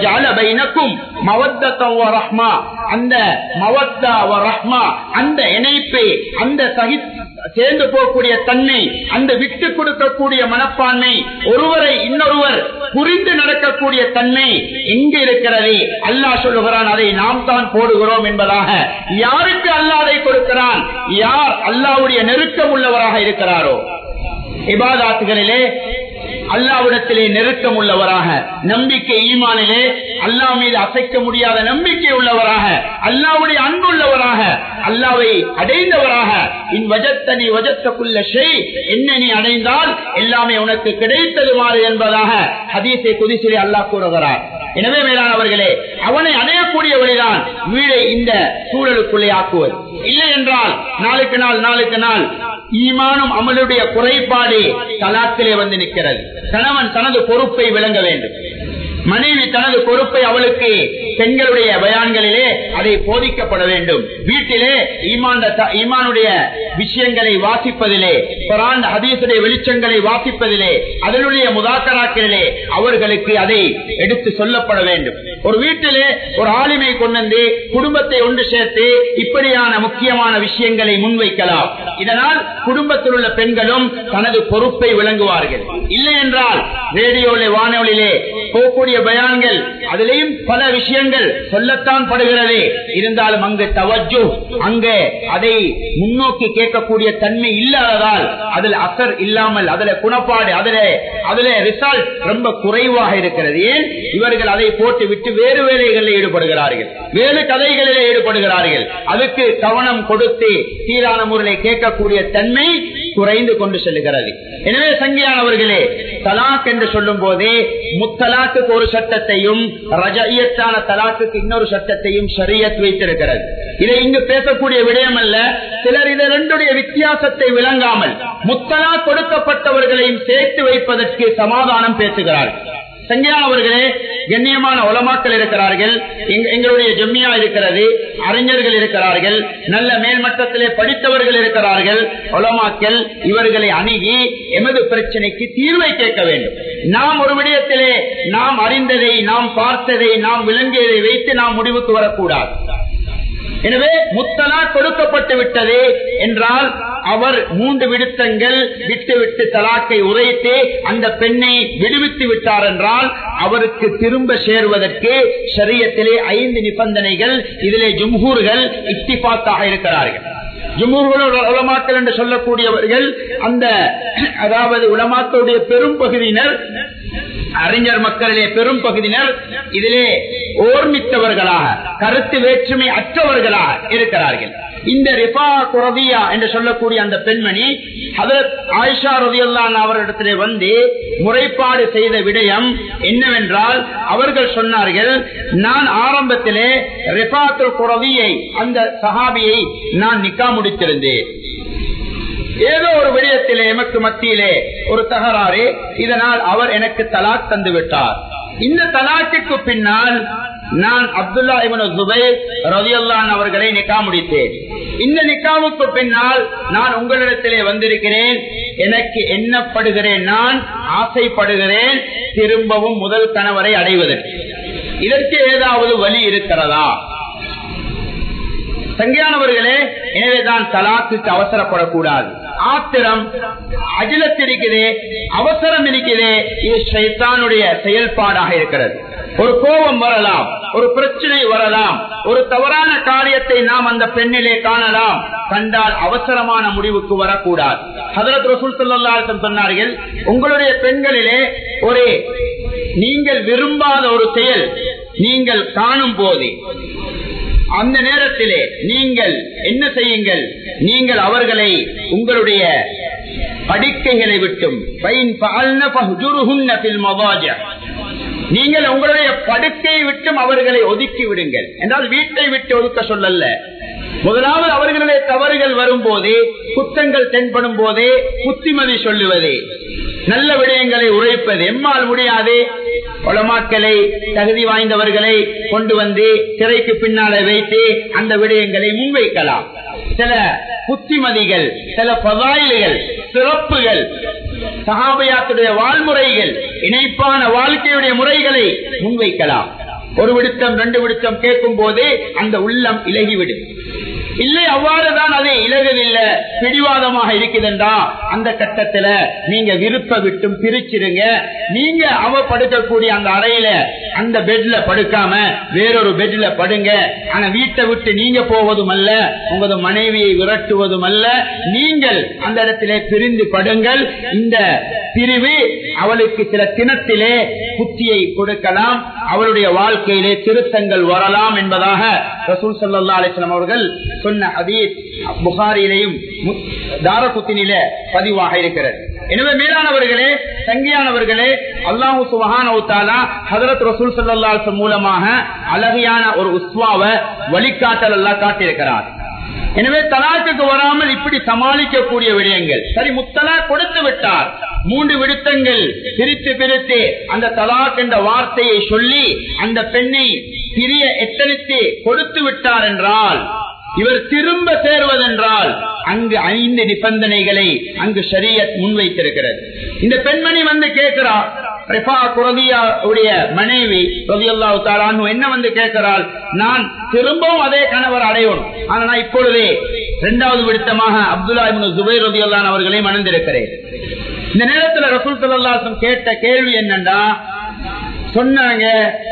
ரஹ்மா அந்த மவத்தா ரஹ்மா அந்த இணைப்பு அந்த சகி சேர்ந்து போகக்கூடிய தன்மை அந்த விட்டு கொடுக்கக்கூடிய மனப்பான்மை ஒருவரை இன்னொருவர் புரிந்து நடக்கக்கூடிய தன்மை எங்க இருக்கிறது அல்லாஹ் சொல்லுகிறான் அதை நாம் தான் போடுகிறோம் என்பதாக யாருக்கு அல்லாதை கொடுக்கிறான் யார் அல்லாவுடைய நெருக்கம் உள்ளவராக இருக்கிறாரோ இபாதாத்துகளிலே அல்லாவிடத்திலே நெருக்கம் உள்ளவராக நம்பிக்கை ஈமானிலே அல்லா மீது அசைக்க முடியாத நம்பிக்கை உள்ளவராக அல்லாவுடைய அன்புள்ளவராக அல்லாவை அடைந்தவராக இன் வஜத்தனி வஜத்தக்குள்ள ஷெய் என்ன நீ அடைந்தால் எல்லாமே உனக்கு கிடைத்ததுமாறு என்பதாக ஹதீசை குதிசிலே அல்லாஹ் கூறுகிறார் எனவே மேலானவர்களே அவனை அடையக்கூடிய வழிதான் வீடை இந்த சூழலுக்குள்ளே ஆக்குவது இல்லை என்றால் நாளுக்கு நாள் நாளுக்கு நாள் ஈமானும் அமலுடைய குறைபாடு தலாத்திலே வந்து நிற்கிறது கணவன் தனது பொறுப்பை விளங்க வேண்டும் மனைவி தனது பொறுப்பை அவளுக்கு பெண்களுடைய பயான்களிலே அதை போதிக்கப்பட வேண்டும் வீட்டிலே ஈமானுடைய விஷயங்களை வாசிப்பதிலே குரான் ஹதீசுடைய வெளிச்சங்களை வாசிப்பதிலே அதனுடைய முதாக்கராக்களிலே அவர்களுக்கு அதை எடுத்து சொல்லப்பட வேண்டும் ஒரு வீட்டிலே ஒரு ஆளுமை கொண்டு குடும்பத்தை ஒன்று சேர்த்து இப்படியான முக்கியமான விஷயங்களை முன்வைக்கலாம் இதனால் குடும்பத்தில் உள்ள பெண்களும் தனது பொறுப்பை விளங்குவார்கள் இல்லை என்றால் ரேடியோவிலே வானொலியிலே போகக்கூடிய பயான்கள் அதிலேயும் பல விஷயங்கள் சொல்லத்தான் படுகிறது இருந்தாலும் அங்கு தவஜு அங்கே அதை முன்னோக்கி கேட்கக்கூடிய தன்மை இல்லாததால் அதில் அசர் இல்லாமல் அதுல குணப்பாடு அதுல அதுல ரிசல்ட் ரொம்ப குறைவாக இருக்கிறது ஏன் இவர்கள் அதை போட்டு விட்டு வேறு வேலைகளில் ஈடுபடுகிறார்கள் வேறு கதைகளில் ஈடுபடுகிறார்கள் அதுக்கு கவனம் கொடுத்து சீரான முறையில் கேட்கக்கூடிய தன்மை குறைந்து கொண்டு செல்லுகிறது எனவே சங்கியானவர்களே தலாக் என்று சொல்லும் போதே முத்தலாக்கு ஒரு சட்டத்தையும் ரஜயத்தான தலாக்குக்கு இன்னொரு சட்டத்தையும் சரியத் வைத்திருக்கிறது இதை இங்கு பேசக்கூடிய விடயம் அல்ல சிலர் இதை ரெண்டுடைய வித்தியாசத்தை விளங்காமல் முத்தலா கொடுக்கப்பட்டவர்களையும் சேர்த்து வைப்பதற்கு சமாதானம் பேசுகிறார்கள் சங்கியானவர்களே கண்ணியமான உலமாக்கள் இருக்கிறார்கள் எங்க- எங்களுடைய ஜம்மியா இருக்கிறது அறிஞர்கள் இருக்கிறார்கள் நல்ல மேல்மட்டத்திலே படித்தவர்கள் இருக்கிறார்கள் உலமாக்கள் இவர்களை அணுகி எமது பிரச்சனைக்கு தீர்வை கேட்க வேண்டும் நாம் ஒரு விடயத்திலே நாம் அறிந்ததை நாம் பார்த்ததை நாம் விளங்கியதை வைத்து நாம் முடிவுக்கு வரக்கூடாது எனவே முத்தலா கொடுக்கப்பட்டு விட்டது என்றால் அவர் மூன்று விடுத்தங்கள் விட்டு விட்டு தலாக்கை உரைத்து அந்த பெண்ணை விடுவித்து விட்டார் என்றால் அவருக்கு திரும்ப சேர்வதற்கு ஷரியத்திலே ஐந்து நிபந்தனைகள் இதிலே ஜும்ஹூர்கள் இத்திபாத்தாக இருக்கிறார்கள் ஜும்ஹூர்களோட உலமாக்கள் என்று சொல்லக்கூடியவர்கள் அந்த அதாவது உலமாக்களுடைய பெரும் பகுதியினர் அறிஞர் மக்களிலே பெரும் பகுதியினர் இதிலே ஓர்மித்தவர்களாக கருத்து வேற்றுமை அற்றவர்களாக இருக்கிறார்கள் இந்த ரிபா குரதியா என்று சொல்லக்கூடிய அந்த பெண்மணி ஹதரத் ஆயிஷா ரதியுல்லான் அவரிடத்திலே வந்து முறைப்பாடு செய்த விடயம் என்னவென்றால் அவர்கள் சொன்னார்கள் நான் ஆரம்பத்திலே ரிபாத்துல் குரதியை அந்த சஹாபியை நான் நிக்கா முடித்திருந்தேன் ஏதோ ஒரு விடயத்திலே எமக்கு மத்தியிலே ஒரு தகராறு இதனால் அவர் எனக்கு தலாக் தந்து விட்டார் இந்த தலாக்குக்கு பின்னால் நான் அப்துல்லா இவனு ஜுபைர் ரதியுல்லான் அவர்களை நிக்கா முடித்தேன் இந்த நிக்காவுக்கு பின்னால் நான் உங்களிடத்திலே வந்திருக்கிறேன் எனக்கு எண்ணப்படுகிறேன் நான் ஆசைப்படுகிறேன் திரும்பவும் முதல் கணவரை அடைவதற்கு இதற்கு ஏதாவது வழி இருக்கிறதா சங்கியானவர்களே எனவேதான் தலாக்குக்கு அவசரப்படக்கூடாது ஆத்திரம் அகிலத் இருக்கிறே அவசரம் இருக்கிறே இது சைத்தானுடைய செயல்பாடாக இருக்கிறது ஒரு கோபம் வரலாம் ஒரு பிரச்சனை வரலாம் ஒரு தவறான காரியத்தை நாம் அந்த பெண்ணிலே காணலாம் கண்டால் அவசரமான முடிவுக்கு வரக்கூடாது ஹதரத் ரசூல் ஸல்லல்லாஹு சொன்னார்கள் உங்களுடைய பெண்களிலே ஒரு நீங்கள் விரும்பாத ஒரு செயல் நீங்கள் காணும் போது அந்த நேரத்திலே நீங்கள் என்ன செய்யுங்கள் நீங்கள் அவர்களை உங்களுடைய படுக்கைகளை விட்டும் பைன் ஃபஅல்ன ஃபஹ்ஜுருஹுன்ன ஃபில் மதாஜிஅ. நீங்கள் உங்களுடைய படுக்கையை விட்டும் அவர்களை ஒதுக்கி விடுங்கள் என்றால் வீட்டை விட்டு ஒதுக்க சொல்லல்ல முதலாவது அவர்களுடைய தவறுகள் வரும்போதே குத்தங்கள் தென்படும் போதே புத்திமதி சொல்லுவது நல்ல விடயங்களை உரைப்பது எம்மால் முடியாது உலமாக்களை தகுதி வாய்ந்தவர்களை கொண்டு வந்து திரைக்கு பின்னால வைத்து அந்த விடயங்களை முன்வைக்கலாம் சில புத்திமதிகள் சில பதாயில்கள் சிறப்புகள் சகாபயாத்துடைய வாழ்முறைகள் இணைப்பான வாழ்க்கையுடைய முறைகளை முன்வைக்கலாம் ஒரு விடுத்தம் ரெண்டு விடுத்தம் கேட்கும் போது அந்த உள்ளம் இலகிவிடும் இல்லை அவ்வாறுதான் அது இலகுதில்லை பிடிவாதமாக இருக்குதுண்டா அந்த கட்டத்துல நீங்க விருப்ப விட்டும் பிரிச்சிருங்க நீங்க அவ படுக்கக்கூடிய அந்த அறையில அந்த பெட்ல படுக்காம வேறொரு பெட்ல படுங்க ஆனா வீட்டை விட்டு நீங்க போவதும் அல்ல உங்களது மனைவியை விரட்டுவதும் அல்ல நீங்கள் அந்த இடத்திலே பிரிந்து படுங்கள் இந்த பிரிவு அவளுக்கு சில தினத்திலே புத்தியை கொடுக்கலாம் அவளுடைய வாழ்க்கையிலே திருத்தங்கள் வரலாம் என்பதாக ரசூல் சல்லா அலிஸ்லாம் அவர்கள் சொன்ன ஹதீஸ் புகாரிலேயும் தாரகுத்தினில பதிவாக இருக்கிறது எனவே மேலானவர்களே சங்கியானவர்களே அல்லாஹு சுபஹான ஹதரத் ரசூல் சல்லா மூலமாக அழகையான ஒரு உஸ்வாவை வழிகாட்டல் எல்லாம் காட்டியிருக்கிறார் எனவே தலாக்குக்கு வராமல் இப்படி சமாளிக்கக்கூடிய விடயங்கள் சரி முத்தலா கொடுத்து விட்டார் மூன்று விடுத்தங்கள் பிரித்து பிரித்து அந்த தலாக் என்ற வார்த்தையை சொல்லி அந்த பெண்ணை பிரிய எத்தனித்து கொடுத்து விட்டார் என்றால் இவர் திரும்ப சேர்வதென்றால் அங்கு ஐந்து நிபந்தனைகளை அங்கு ஷரியத் முன்வைத்திருக்கிறது இந்த பெண்மணி வந்து கேட்கிறார் ரெஃபா குரதியாவுடைய மனைவி ரதியல்லாஹு தாலான்னு என்ன வந்து கேட்கிறாள் நான் திரும்பவும் அதே கணவர் அடையணும் ஆனா நான் இப்பொழுதே இரண்டாவது விடுத்தமாக அப்துல்லா இப்னு ஜுபைர் ரதியல்லான் அவர்களை மணந்திருக்கிறேன் இந்த நேரத்தில் ரசூல் சல்லாசம் கேட்ட கேள்வி என்னண்டா சொன்னாங்க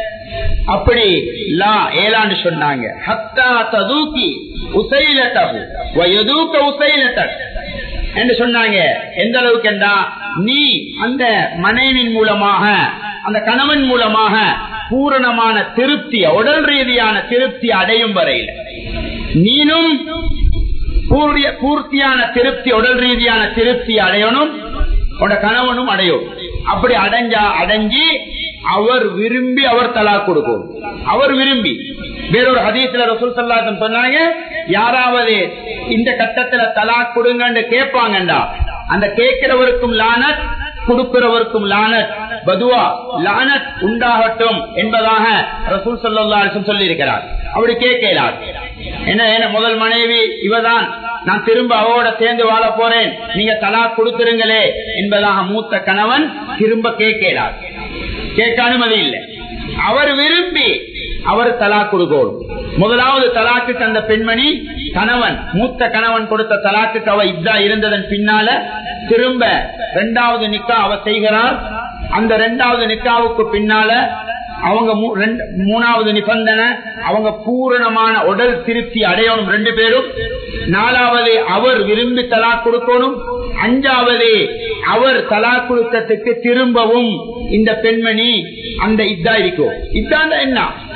அப்படி லா ஏலாண்டு சொன்னாங்க ஹத்தா ததூக்கி உசைலத்தகு வயதூக்க உசைலத்தக் என்று சொன்னாங்க எந்த அளவுக்கு என்றா நீ அந்த மனைவின் மூலமாக அந்த கணவன் மூலமாக பூரணமான திருப்திய உடல் ரீதியான திருப்தி அடையும் வரையில் நீனும் பூர்த்திய- பூர்த்தியான திருப்தி உடல் ரீதியான திருப்தி அடையணும் உட கணவனும் அடையும் அப்படி அடைஞ்சா அடைஞ்சி அவர் விரும்பி அவர் தலா கொடுக்கும் அவர் விரும்பி வேறொரு ஹதீஸ்ல ரசூல் சல்லாசம் சொன்னாங்க யாராவது இந்த கட்டத்துல தலா கொடுங்கன்னு கேட்பாங்கண்டா அந்த கேட்கிறவருக்கும் லானத் கொடுக்கிறவருக்கும் லானத் பதுவா லானத் உண்டாகட்டும் என்பதாக ரசூல் சல்லா சொல்லி இருக்கிறார் அப்படி கேட்கிறார் என்ன என்ன முதல் மனைவி இவதான் நான் திரும்ப அவரோட சேர்ந்து வாழ போறேன் நீங்க தலா கொடுத்துருங்களே என்பதாக மூத்த கணவன் திரும்ப கேட்கிறார் கேட்க அனுமதி இல்லை அவர் விரும்பி அவர் தலா கொடுக்கணும் முதலாவது தலாக்கு அந்த பெண்மணி கணவன் மூத்த கணவன் கொடுத்த தலாக்கு அவ இதா இருந்ததன் பின்னால திரும்ப இரண்டாவது நிக்கா அவ செய்கிறார் அந்த இரண்டாவது நிக்காவுக்கு பின்னால அவங்க மூணாவது நிபந்தனை அவங்க பூரணமான உடல் திருப்தி அடையணும் ரெண்டு பேரும் நாலாவது அவர் விரும்பி தலா கொடுக்கணும் அஞ்சாவது அவர் தலா கொடுத்ததுக்கு திரும்பவும் இந்த பெண்மணி அந்த இதா இருக்கும் இதான் என்ன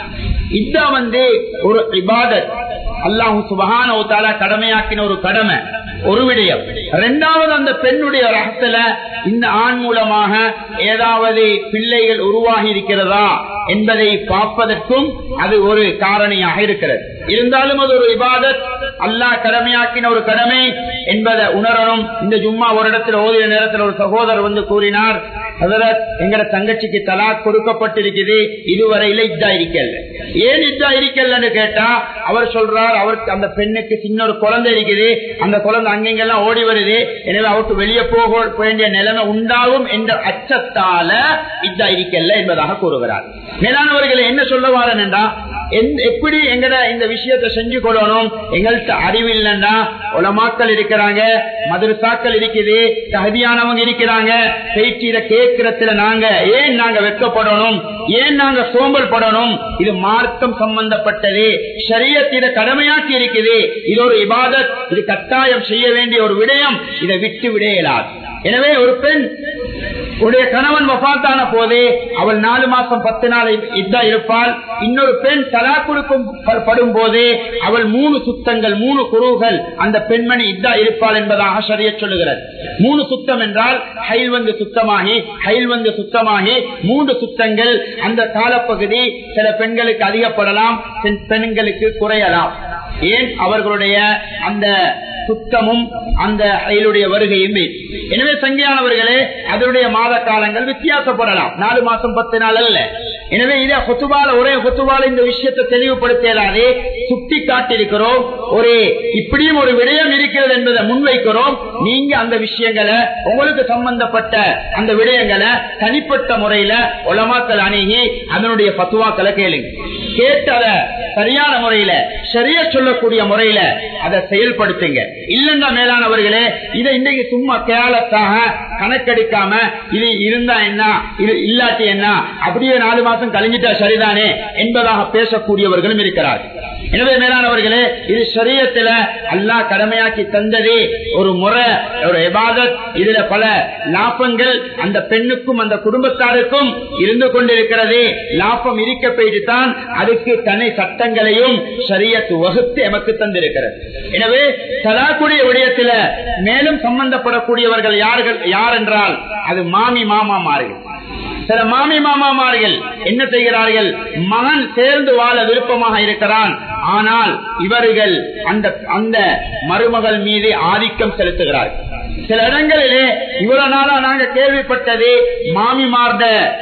இதா வந்து ஒரு இபாதத் அல்லாஹு சுபகான கடமையாக்கின ஒரு கடமை ஒரு விடயம் இரண்டாவது அந்த பெண்ணுடைய ரகத்துல இந்த ஆண் மூலமாக ஏதாவது பிள்ளைகள் உருவாகி இருக்கிறதா என்பதை பார்ப்பதற்கும் அது ஒரு காரணியாக இருக்கிறது இருந்தாலும் அது ஒரு விவாதத் அல்லாஹ் கடமையாக்கின ஒரு கடமை என்பதை உணரணும் இந்த ஜும்மா ஒரு இடத்துல ஓதிய நேரத்தில் ஒரு சகோதரர் வந்து கூறினார் ஹசரத் எங்கட தங்கச்சிக்கு தலா கொடுக்கப்பட்டிருக்குது இதுவரையில இதா இருக்கல ஏன் இதா இருக்கலன்னு கேட்டா அவர் சொல்றார் அவருக்கு அந்த பெண்ணுக்கு சின்ன ஒரு குழந்தை இருக்குது அந்த குழந்தை அங்கெங்கெல்லாம் ஓடி வருது எனவே அவருக்கு வெளியே போக வேண்டிய நிலைமை உண்டாகும் என்ற அச்சத்தால இதா இருக்கல என்பதாக கூறுகிறார் மேலானவர்களை என்ன சொல்ல வாரன் என்றா எப்படி எங்கட இந்த விஷயத்தை செஞ்சு கொள்ளணும் எங்கள்கிட்ட அறிவு இல்லைன்னா உலமாக்கள் இருக்கிறாங்க மதுரசாக்கள் இருக்குது தகுதியானவங்க இருக்கிறாங்க பேச்சு கேட்கறதுல நாங்க ஏன் நாங்க வெட்கப்படணும் ஏன் நாங்க சோம்பல் படணும் இது மார்க்கம் சம்பந்தப்பட்டது சரியத்திட கடமையாக்கி இருக்குது இது ஒரு இபாதத் இது கட்டாயம் செய்ய வேண்டிய ஒரு விடயம் இதை விட்டு விட இயலாது எனவே ஒரு பெண் உடைய கணவன் வபாத்தான போதே அவள் நாலு மாசம் பத்து நாள் இதா இருப்பாள் இன்னொரு பெண் தலா கொடுக்கும் படும் போதே அவள் மூணு சுத்தங்கள் மூணு குருகள் அந்த பெண்மணி இதா இருப்பாள் என்பதாக சரிய சொல்லுகிறது மூணு சுத்தம் என்றால் ஹைல் வந்து சுத்தமாகி ஹைல் வந்து சுத்தமாகி மூன்று சுத்தங்கள் அந்த காலப்பகுதி சில பெண்களுக்கு அதிகப்படலாம் பெண்களுக்கு குறையலாம் ஏன் அவர்களுடைய அந்த சுத்தமும் அந்த அயலுடைய வருகையும் எனவே சங்கியானவர்களே அதனுடைய மாத காலங்கள் வித்தியாசப்படலாம் நாலு மாசம் பத்து நாள் அல்ல எனவே இதை கொத்துபால ஒரே கொத்துபால இந்த விஷயத்தை தெளிவுபடுத்தியலாதே சுட்டி காட்டியிருக்கிறோம் ஒரு இப்படியும் ஒரு விடயம் இருக்கிறது என்பதை முன்வைக்கிறோம் நீங்க அந்த விஷயங்களை உங்களுக்கு சம்பந்தப்பட்ட அந்த விடயங்களை தனிப்பட்ட முறையில உலமாக்கள் அணுகி அதனுடைய பத்துவாக்களை கேளுங்க கேட்டத சரியான முறையில சரியா சொல்லக்கூடிய முறையில அதை செயல்படுத்துங்க இல்லைன்னா மேலானவர்களே இதை இன்றைக்கு சும்மா கேலத்தாக கணக்கெடுக்காம இது இருந்தா என்ன இது இல்லாட்டி என்ன அப்படியே நாலு மாசம் கழிஞ்சிட்டா சரிதானே என்பதாக பேசக்கூடியவர்களும் இருக்கிறார்கள் எனவே மேலானவர்களே இது சரியத்துல அல்லா கடமையாக்கி தந்ததே ஒரு முறை ஒரு எபாதத் இதுல பல லாபங்கள் அந்த பெண்ணுக்கும் அந்த குடும்பத்தாருக்கும் இருந்து கொண்டிருக்கிறது லாபம் இருக்க போயிட்டு தான் அதுக்கு தனி சட்டங்களையும் சரியத்து வகுத்து எமக்கு தந்திருக்கிறது எனவே தலாக்குடைய விடயத்துல மேலும் சம்பந்தப்படக்கூடியவர்கள் யார்கள் யார் என்றால் அது மாமி மாமாமார்கள் சில மாமி மாமாமார்கள் என்ன செய்கிறார்கள் மகன் சேர்ந்து வாழ விருப்பமாக இருக்கிறான் ஆனால் இவர்கள் அந்த அந்த மருமகள் மீது ஆதிக்கம் செலுத்துகிறார்கள் சில இடங்களிலே இவ்வளவு நாளா நாங்க கேள்விப்பட்டது மாமிமார்ட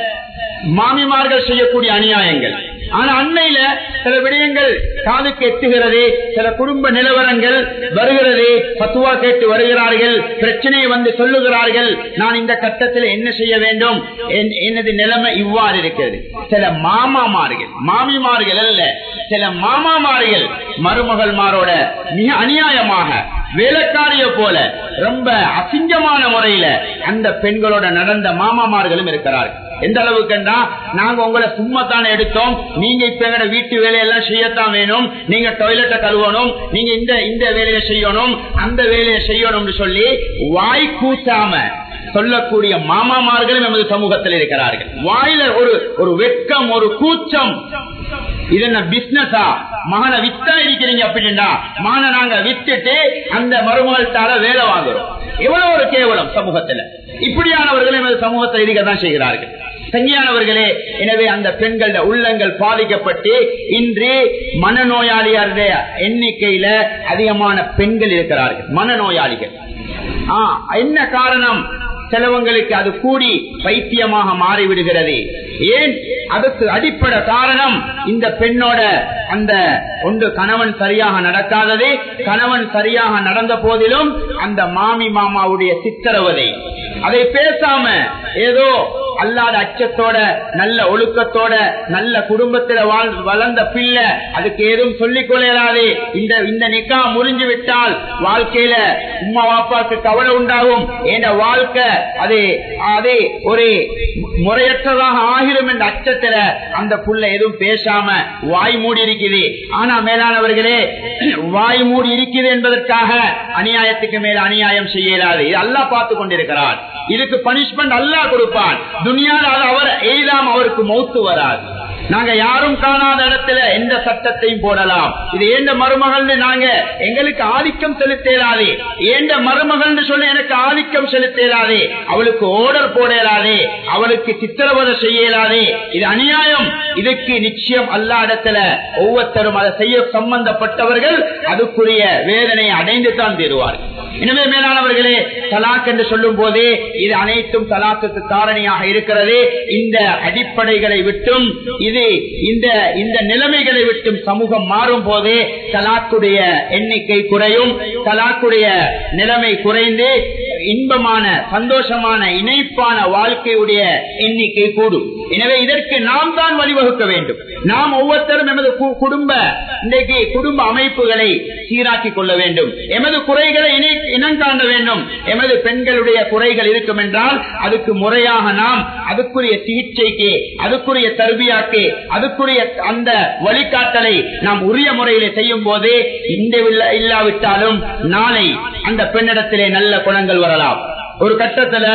மாமிமார்கள் செய்யக்கூடிய அநியாயங்கள் ஆனா அண்மையில சில விடயங்கள் காதுக்கு எட்டுகிறது சில குடும்ப நிலவரங்கள் வருகிறது பத்துவா கேட்டு வருகிறார்கள் பிரச்சனையை வந்து சொல்லுகிறார்கள் நான் இந்த கட்டத்தில் என்ன செய்ய வேண்டும் எனது நிலைமை இவ்வாறு இருக்கிறது சில மாமாமார்கள் மாமிமார்கள் அல்ல சில மாமாமார்கள் மருமகள்மாரோட மிக அநியாயமாக வேலைக்காரிய போல ரொம்ப அசிங்கமான முறையில அந்த பெண்களோட நடந்த மாமாமார்களும் இருக்கிறார்கள் எந்த அளவுக்குண்டா நாங்க உங்களை சும்மா தானே எடுத்தோம் நீங்க இப்ப எங்கட வீட்டு வேலையெல்லாம் செய்யத்தான் வேணும் நீங்க டாய்லெட்டை கழுவணும் நீங்க இந்த இந்த வேலையை செய்யணும் அந்த வேலையை செய்யணும்னு சொல்லி வாய் கூசாம சொல்லக்கூடிய மாமாமார்களும் எமது சமூகத்தில் இருக்கிறார்கள் வாயில ஒரு ஒரு வெட்கம் ஒரு கூச்சம் இது என்ன பிசினஸா மகனை வித்தா இருக்கிறீங்க அப்படின்னா மகனை நாங்க வித்துட்டு அந்த மருமகள்தால வேலை வாங்குறோம் எவ்வளவு ஒரு கேவலம் சமூகத்துல இப்படியானவர்கள் எமது சமூகத்தில் இருக்கத்தான் செய்கிறார்கள் சங்கியானவர்களே எனவே அந்த பெண்கள உள்ளங்கள் பாதிக்கப்பட்டு இன்று மனநோயாளிகளுடைய எண்ணிக்கையில அதிகமான பெண்கள் இருக்கிறார்கள் மனநோயாளிகள் என்ன காரணம் சிலவங்களுக்கு அது கூடி பைத்தியமாக மாறிவிடுகிறது ஏன் அதுக்கு அடிப்படை காரணம் இந்த பெண்ணோட அந்த ஒன்று கணவன் சரியாக நடக்காதது கணவன் சரியாக நடந்த போதிலும் அந்த மாமி மாமாவுடைய சித்திரவதை அதை பேசாம ஏதோ அல்லாத அச்சத்தோட நல்ல ஒழுக்கத்தோட நல்ல குடும்பத்துல வாழ்- வளர்ந்த பிள்ளை அதுக்கு ஏதும் சொல்லிக் கொள்ளாதே இந்த இந்த நிக்கா முறிஞ்சு விட்டால் வாழ்க்கையில உம்மா வாப்பாக்கு கவலை உண்டாகும் என்ற வாழ்க்கை அது அது ஒரு முறையற்றதாக ஆகிரும் என்ற அச்சத்துல அந்த புள்ள எதுவும் பேசாம வாய் மூடி இருக்குது ஆனா மேலானவர்களே வாய் மூடி இருக்குது என்பதற்காக அநியாயத்துக்கு மேல அநியாயம் செய்யலாது இது அல்லாஹ் பார்த்து கொண்டிருக்கிறார் இதுக்கு பனிஷ்மெண்ட் அல்லாஹ் கொடுப்பான் துனியால் அது அவர் எய்தாம் அவருக்கு மௌத்து வராது நாங்க யாரும் காணாத இடத்துல எந்த சட்டத்தையும் போடலாம் இது ஏண்ட மருமகள் நாங்க எங்களுக்கு ஆதிக்கம் செலுத்தலாதே ஏண்ட மருமகள் சொல்லி எனக்கு ஆதிக்கம் செலுத்தலாதே அவளுக்கு ஓர்டர் போடலாதே அவளுக்கு சித்திரவதை செய்யலாதே இது அநியாயம் இதுக்கு நிச்சயம் அல்லா இடத்துல ஒவ்வொருத்தரும் அதை செய்ய சம்பந்தப்பட்டவர்கள் அதுக்குரிய வேதனையை அடைந்து தான் தருவார்கள் எனவே மேலானவர்களே தலாக் என்று சொல்லும் போதே இது அனைத்தும் தலாக்குக்கு காரணியாக இருக்கிறது இந்த அடிப்படைகளை விட்டும் இது இந்த இந்த நிலைமைகளை விட்டும் சமூகம் மாறும் போதே தலாக்குடைய எண்ணிக்கை குறையும் தலாக்குடைய நிலைமை குறைந்து இன்பமான சந்தோஷமான இணைப்பான வாழ்க்கையுடைய எண்ணிக்கை கூடும் எனவே இதற்கு நாம் தான் வழிவகுக்க வேண்டும் நாம் ஒவ்வொருத்தரும் எமது கு- குடும்ப இன்றைக்கு குடும்ப அமைப்புகளை சீராக்கி கொள்ள வேண்டும் எமது குறைகளை இணை இனங்காண்ட வேண்டும் எமது பெண்களுடைய குறைகள் இருக்கும் என்றால் அதுக்கு முறையாக நாம் அதுக்குரிய சிகிச்சைக்கு அதுக்குரிய தருவியாக்கு அதுக்குரிய அந்த வழிகாட்டலை நாம் உரிய முறையிலே செய்யும் போதே இந்த இல்ல- இல்லாவிட்டாலும் நாளை அந்த பெண்ணிடத்திலே நல்ல குணங்கள் வரலாம் ஒரு கட்டத்துல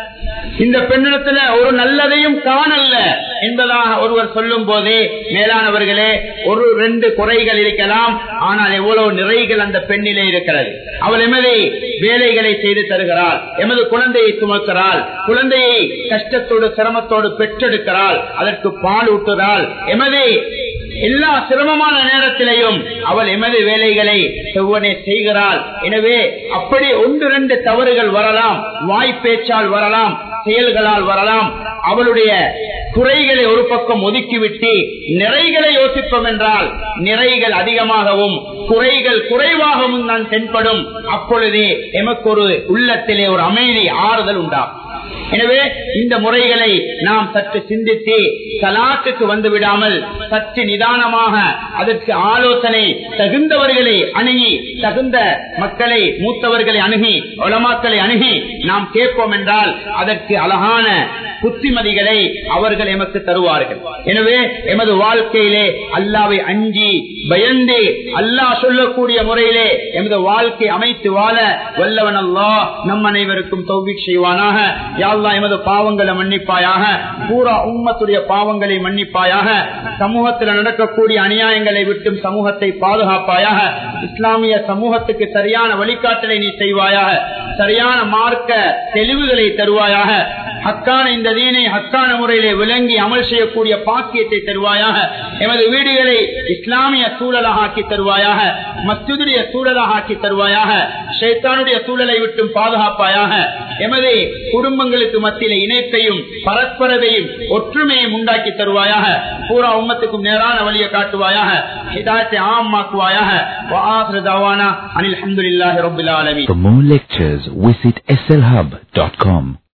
இந்த பெண்ணிடத்துல ஒரு நல்லதையும் காணல்ல என்பதாக ஒருவர் சொல்லும் போதே மேலானவர்களே ஒரு ரெண்டு குறைகள் இருக்கலாம் ஆனால் எவ்வளவு நிறைகள் அந்த பெண்ணிலே இருக்கிறது அவள் எமது வேலைகளை செய்து தருகிறாள் எமது குழந்தையை சுமக்கிறாள் குழந்தையை கஷ்டத்தோடு சிரமத்தோடு பெற்றெடுக்கிறாள் அதற்கு பால் ஊட்டுகிறாள் எமது எல்லா சிரமமான நேரத்திலையும் அவள் எமது வேலைகளை செவ்வனே செய்கிறாள் எனவே அப்படி ஒன்று ரெண்டு தவறுகள் வரலாம் வாய்ப்பேச்சால் வரலாம் செயல்களால் வரலாம் அவளுடைய குறைகளை ஒரு பக்கம் ஒதுக்கிவிட்டு நிறைகளை யோசிப்போம் என்றால் நிறைகள் அதிகமாகவும் குறைகள் குறைவாகவும் தான் தென்படும் அப்பொழுதே எமக்கு ஒரு உள்ளத்திலே ஒரு அமைதி ஆறுதல் உண்டாகும் எனவே இந்த முறைகளை நாம் சற்று சிந்தித்து தலாக்குக்கு வந்து விடாமல் சற்று நிதானமாக அதற்கு ஆலோசனை தகுந்தவர்களை அணுகி தகுந்த மக்களை மூத்தவர்களை அணுகி உலமாக்களை அணுகி நாம் கேட்போம் என்றால் அதற்கு அழகான புத்திமதிகளை அவர்கள் எமக்கு தருவார்கள் எனவே எமது வாழ்க்கையிலே அல்லாவை அஞ்சி பயந்து அல்லாஹ் சொல்லக்கூடிய முறையிலே எமது வாழ்க்கை அமைத்து வாழ வல்லவன் அல்லாஹ் நம் அனைவருக்கும் தௌபிக் செய்வானாக யாழ்லா எமது பாவங்களை மன்னிப்பாயாக பூரா உம்மத்துடைய பாவங்களை மன்னிப்பாயாக சமூகத்தில் நடக்கக்கூடிய அநியாயங்களை விட்டும் சமூகத்தை பாதுகாப்பாயாக இஸ்லாமிய சமூகத்துக்கு சரியான வழிகாட்டலை நீ செய்வாயாக சரியான மார்க்க தெளிவுகளை தருவாயாக ஹக்கான இந்த தீனை ஹக்கான முறையிலே விளங்கி அமல் செய்யக்கூடிய பாக்கியத்தை தருவாயாக எமது வீடுகளை இஸ்லாமிய சூழலாக ஆக்கி தருவாயாக மஸ்ஜிதுடைய சூழலாக ஆக்கி தருவாயாக ஷைத்தானுடைய சூழலை விட்டும் பாதுகாப்பாயாக எமது குடும்பங்களுக்கு மத்தியில இணைப்பையும் பரஸ்பரதையும் ஒற்றுமையும் உண்டாக்கி தருவாயாக பூரா உம்மத்துக்கும் நேரான வழியை காட்டுவாயாக ஹிதாயத்தை ஆமாக்குவாயாக அனில் அஹமதுல்லாஹி ரபில் ஆலமீன் For more lectures, visit slhub.com.